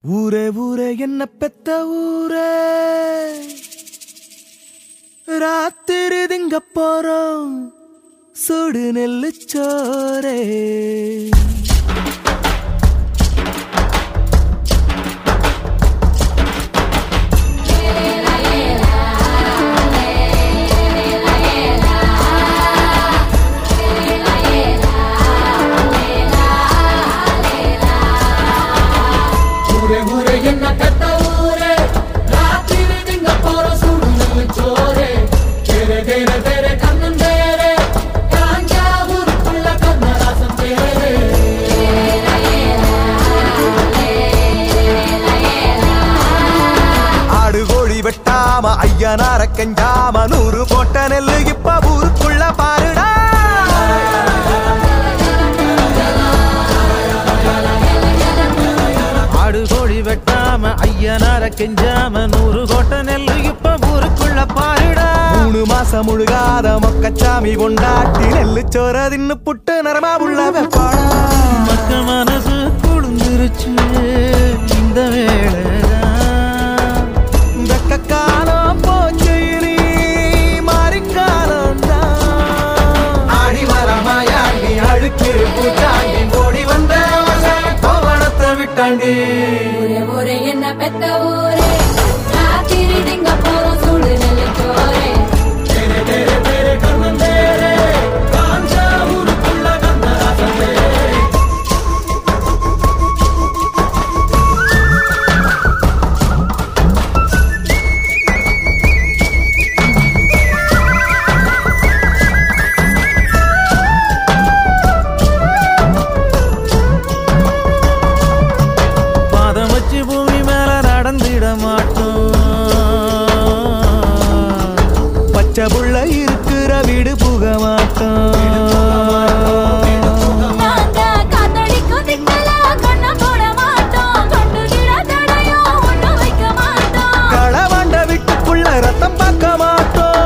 ஊரே ஊரே என்ன பெத்த ஊரே ராத்திரி திங்க போறோம் சுடு நெல்லு சோரே ஊரே ஊரே என்ன பெத்த ஊரே ராத்திரி திங்க போற சூடு நெல்லு சோரே தேரே தேரே தேரே கண்ணன் தேரே காஞ்சா ஊருக்குள்ள கண்ணராசன் தேரே ஆடு கோழி வெட்டாம ஐயனார கெஞ்சாம நூறு போட்ட நெல்லு இப்ப ஊருக்குள்ள பாருடா ஆடு கோழி வெட்டாம ஐயனார கெஞ்சாம நூறு கோட்டை நெல்லு இப்ப ஊருக்குள்ள பாருடா மூணு மாசம் முழுகாத மொக்கச்சாமி கொண்டாட்டி நெல்லு சோற தின்னு புட்டு நரமா உள்ள வெப்பாடா மக்க மனசு குளிர்ந்துருச்சு இந்த வேளைதான் வெக்க காலம் போச்சு இனி மாறிக்காலம் ஆடி வரமாயாண்டி அழுக்கு பூட்டாண்டி ஓடி வந்த கோவணத்தை விட்டாண்டி ஊரே ஊரே என்ன பெத்த ஊரே ராத்திரி திங்க போறோம் சுடு நெல்லு சோரே தேரே தேரே தேரே கண்ணன் தேரே காஞ்சா ஊருக்குள்ள கண்ணராசன் தேரே பாதம் வச்சு பூமி மேல நடந்திட மாட்டோம் பச்சை புள்ள இருக்கிற வீடு புக மாட்டோம் நாங்க காத்தடிக்கும் திக்கல கண்ண போட மாட்டோம் கண்டு கிட தடையும் ஒண்ணு வைக்க மாட்டோம் களவாண்ட வீட்டுக்குள்ள ரத்தம் பார்க்க மாட்டோம்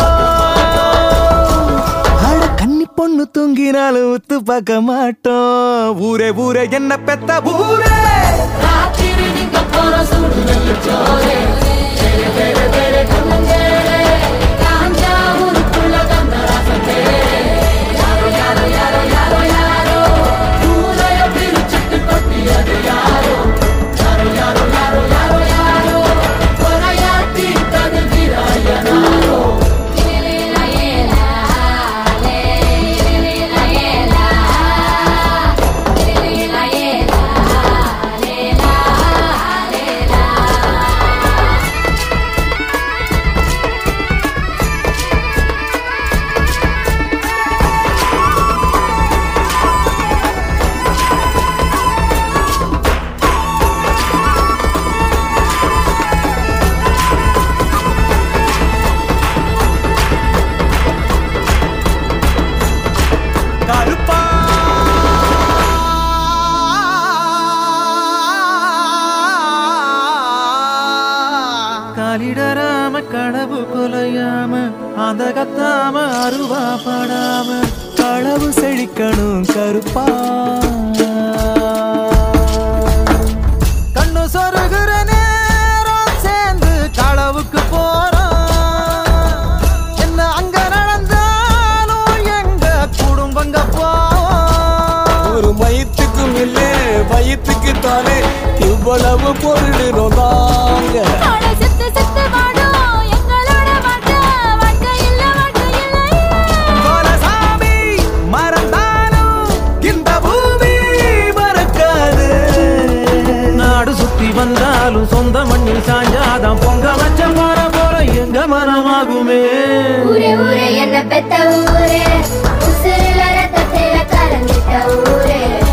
அட கன்னி பொண்ணு தூங்கினாலும் உத்து பார்க்க மாட்டோம் ஊரே ஊரே என்ன பெத்த ஊரே ராத்திரி திங்க போற சூடு நெல்லு சோரே தேரே தேரே தேரே கண்ணன் தேரே காஞ்சா ஊருக்குள்ள கண்ணராசன் தேரே யாரோ யாரோ யாரோ யாரோ யாரோ ஊரைய பிரிச்சுட்டு கொட்டியது யாரோ யாரோ யாரோ யாரோ யாரோ யாரோ கொலையாட்டி தகுதிராயனாரோ ஏலேலா ஏலா லே ஏலேலா ஏலா ஏலேலா ஏலா லேலா லேலா கருப்பா காலிடராம களவு கொலையாம அந்த கத்தாம அருவா படாம களவு செழிக்கணும் கருப்பா கண்ணு சொருகிற நேரம் சேர்ந்து களவுக்கு போறோம் என்ன அங்க நடந்தாலும் எங்க குடும்பங்க போவோம் ஒரு மயத்துக்கும் இல்லை வயிற்றுக்கு தானே இவ்வளவு பொருளினோம் நாங்க நாளை செத்து செத்து வாடும் எங்களோட வாழ்க்கை வாழ்க்கை இல்ல வாழ்க்கை இல்லை கோலசாமி மறந்தாலும் இந்த பூமி மறக்காது நாடு சுத்தி வந்தாலும் சொந்த மண்ணில் சாஞ்சாதான் பொங்க வச்ச போற போற எங்க மனமாகுமே ஊரே ஊரே என்ன பெத்த ஊரே உசுரில ரத்தத்தில கலந்துட்ட ஊரே